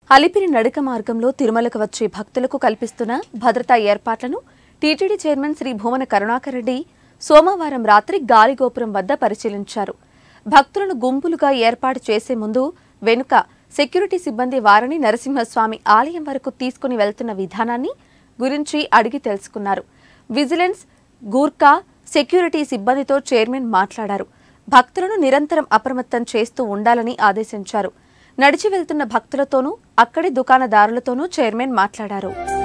అలిపిరి నడక మార్గంలో తిరుమలకు వచ్చే భక్తులకు కల్పిస్తున్న భద్రతా ఏర్పాట్లను టీటీడీ చైర్మన్ శ్రీ భువన కరుణాకర్ రెడ్డి సోమవారం రాత్రి గాలిగోపురం వద్ద పరిశీలించారు భక్తులను గుంపులుగా ఏర్పాటు చేసే ముందు వెనుక సెక్యూరిటీ సిబ్బంది వారిని నరసింహస్వామి ఆలయం వరకు తీసుకుని వెళ్తున్న విధానాన్ని గురించి అడిగి తెలుసుకున్నారు విజిలెన్స్ గూర్ఖా సెక్యూరిటీ సిబ్బందితో చైర్మన్ మాట్లాడారు భక్తులను నిరంతరం అప్రమత్తం చేస్తూ ఉండాలని ఆదేశించారు నడిచి వెళ్తున్న భక్తులతోనూ అక్కడి దుకాణదారులతోనూ చైర్మన్ మాట్లాడారు